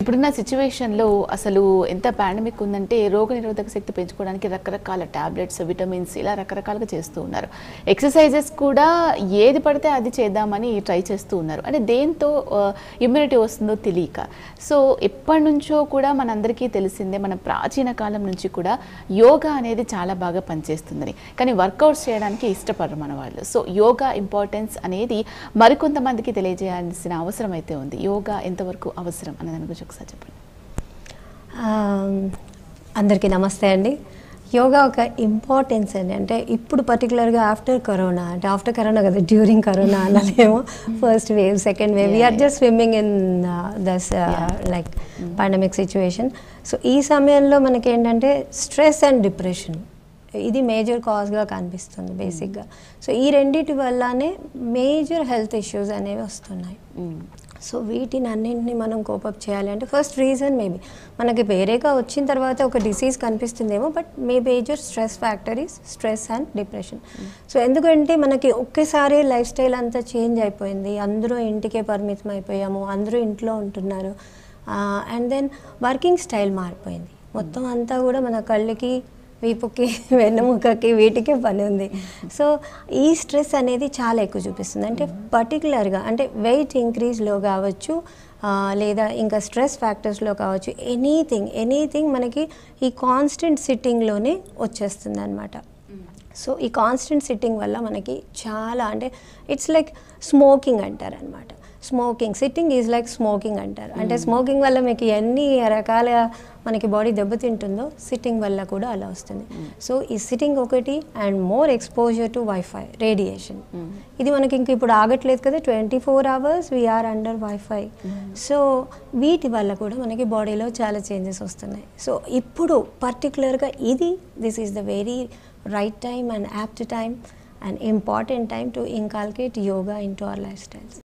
ఇప్పుడున్న సిచ్యువేషన్లో అసలు ఎంత పాండమిక్ ఉందంటే రోగ నిరోధక శక్తి పెంచుకోవడానికి రకరకాల టాబ్లెట్స్ విటమిన్స్ ఇలా రకరకాలుగా చేస్తూ ఉన్నారు ఎక్సర్సైజెస్ కూడా ఏది పడితే అది చేద్దామని ట్రై చేస్తూ ఉన్నారు అంటే దేంతో ఇమ్యూనిటీ వస్తుందో తెలియక సో ఎప్పటి నుంచో కూడా మనందరికీ తెలిసిందే మన ప్రాచీన కాలం నుంచి కూడా యోగా అనేది చాలా బాగా పనిచేస్తుందని కానీ వర్కౌట్స్ చేయడానికి ఇష్టపడరు మన వాళ్ళు సో యోగా ఇంపార్టెన్స్ అనేది మరికొంతమందికి తెలియజేయాల్సిన అవసరం అయితే ఉంది యోగా ఎంతవరకు అవసరం అనే దాని గురించి ఒకసారి చెప్పండి ఆమ్, అందరికీ నమస్తే అండి యోగా ఒక ఇంపార్టెన్స్ అండి అంటే ఇప్పుడు పర్టికులర్గా ఆఫ్టర్ కరోనా అంటే ఆఫ్టర్ కరోనా కదా డ్యూరింగ్ కరోనా అన్నదేమో first wave second wave Yeah, we're yeah. Just swimming in this like pandemic situation so ఈ సమయంలో మనకి ఏంటంటే స్ట్రెస్ అండ్ డిప్రెషన్ ఇది మేజర్ కాజ్గా కనిపిస్తుంది బేసిక్గా సో ఈ రెండిటి వల్లనే మేజర్ హెల్త్ ఇష్యూస్ అనేవి వస్తున్నాయి సో వీటిని అన్నింటిని మనం కోపప్ చేయాలి అంటే ఫస్ట్ రీజన్ మేబీ మనకి వేరేగా వచ్చిన తర్వాత ఒక డిసీజ్ కనిపిస్తుందేమో but may major stress factor is stress and depression so ఎందుకంటే మనకి ఒకేసారి లైఫ్ స్టైల్ అంతా చేంజ్ అయిపోయింది అందరూ ఇంటికే పరిమితం అయిపోయాము అందరూ ఇంట్లో ఉంటున్నారు అండ్ దెన్ వర్కింగ్ స్టైల్ మారిపోయింది మొత్తం అంతా కూడా మన కళ్ళకి వీపుకి వెన్నుముకకి వీటికే పని ఉంది సో ఈ స్ట్రెస్ అనేది చాలా ఎక్కువ చూపిస్తుంది అంటే పర్టికులర్గా అంటే వెయిట్ ఇంక్రీజ్లో కావచ్చు ఆ, లేదా ఇంకా స్ట్రెస్ ఫ్యాక్టర్స్లో కావచ్చు ఎనీథింగ్ ఎనీథింగ్ మనకి ఈ కాన్స్టెంట్ సిట్టింగ్లోనే వచ్చేస్తుంది అనమాట సో ఈ కాన్స్టెంట్ సిట్టింగ్ వల్ల మనకి చాలా అంటే ఇట్స్ లైక్ స్మోకింగ్ అంటారు అనమాట smoking sitting is like smoking అంటారు అంటే స్మోకింగ్ వల్ల మీకు ఎన్ని రకాల మనకి బాడీ దెబ్బతింటుందో సిట్టింగ్ వల్ల కూడా అలా వస్తుంది సో ఈ సిట్టింగ్ ఒకటి and more exposure to wifi radiation ఇది మనకి ఇంక ఇప్పుడు ఆగట్లేదు కదా twenty four hours we're under wifi so వీటి వల్ల కూడా మనకి బాడీలో చాలా చేంజెస్ వస్తున్నాయి సో ఇప్పుడు పర్టికులర్గా ఇది this is the very right time and apt time and important time to inculcate yoga in to our life styles